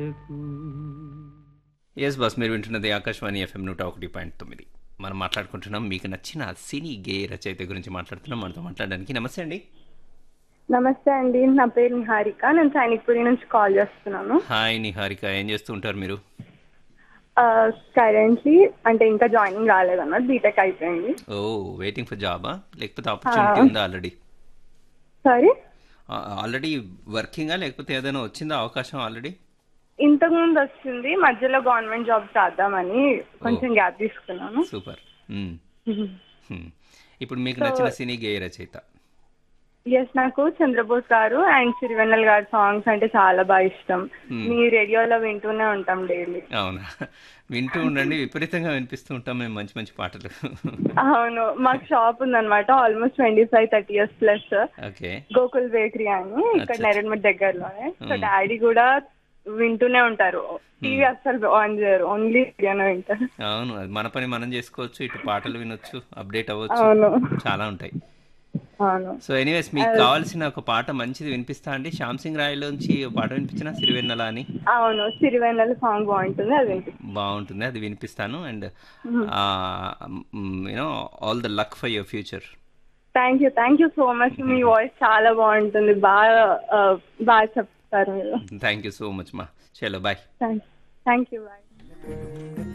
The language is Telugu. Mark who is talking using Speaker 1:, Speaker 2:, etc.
Speaker 1: ఎస్ బాస్ మీరు వింటున్నది ఆకాశవాణి ఎఫ్ఎం నూట ఒకటి పాయింట్ తొమ్మిది మనం మాట్లాడుకుంటున్నాం మీకు నచ్చిన సినీ గేయ రచయిత గురించి మాట్లాడుతున్నాం మనతో మాట్లాడడానికి నమస్తే అండి
Speaker 2: నమస్తే అండి నా పేరు నిహారిక నేను సైనిక్పురి నుంచి కాల్ చేస్తున్నాను
Speaker 1: హాయ్ నిహారిక ఏం చేస్తూ ఉంటారు మీరు
Speaker 2: కరెంట్లీ అంటే ఇంకా జాయినింగ్ రాలేదన్నమాట బీటెక్ అయిపోయింది
Speaker 1: ఓ వెయిటింగ్ ఫర్ జాబా లేకపోతే ఆపర్చునిటీ ఉందా ఆల్రెడీ
Speaker 2: సారీ
Speaker 1: ఆల్రెడీ వర్కింగా లేకపోతే ఏదైనా వచ్చిందా అవకాశం ఆల్రెడీ
Speaker 2: ఇంతకు ముందు వచ్చింది మధ్యలో గవర్నమెంట్ జాబ్ చేద్దామని కొంచెం గ్యాప్ తీసుకున్నాను
Speaker 1: సూపర్ ఇప్పుడు మీకు నచ్చిన సినీ గేయ రచయిత
Speaker 2: ఎస్ నాకు చంద్రబోస్ గారు అండ్ సిరివెన్నెల గారి సాంగ్స్ అంటే చాలా బాగా ఇష్టం మీ రేడియోలో వింటూనే ఉంటాం డైలీ
Speaker 1: అవునా వింటూ ఉండండి విపరీతంగా వినిపిస్తూ ఉంటాం మేము మంచి మంచి పాటలు
Speaker 2: అవును మాకు షాప్ ఉందన్నమాట almost twenty five thirty years plus
Speaker 1: okay
Speaker 2: Gokul bakery అని ఇక్కడ
Speaker 1: అచ్చా.
Speaker 2: నెరన్మట్ దగ్గరలోనే సో డాడీ కూడా వింటూనే ఉంటారు టీవీ అస్సలు ఆన్ చేయరు ఓన్లీ రేడియోనే వింటారు
Speaker 1: అవును అది మన పని మనం చేసుకోవచ్చు ఇటు పాటలు వినొచ్చు అప్డేట్ అవ్వచ్చు
Speaker 2: అవును
Speaker 1: చాలా ఉంటాయి
Speaker 2: అవును
Speaker 1: సో ఎనీవేస్ మీకు కావాల్సిన ఒక పాట మంచిది వినిపిస్తా అండి శ్యామ్ సింగ్ రాయ్లోంచి ఒక పాట వినిపించిన సిరివెన్నెల అని
Speaker 2: అవును సిరివెన్నెల సాంగ్ బాగుంటుంది అది వినిపిస్తుంది
Speaker 1: బాగుంటుంది అది వినిపిస్తాను and you know all the luck for your future
Speaker 2: thank you thank you so much మీ వాయిస్ చాలా బాగుంటుంది బాగా ఆ, బాగా చెప్తారు మీరు
Speaker 1: థ్యాంక్ యూ సో మచ్ మా చలో bye
Speaker 2: thank thank you bye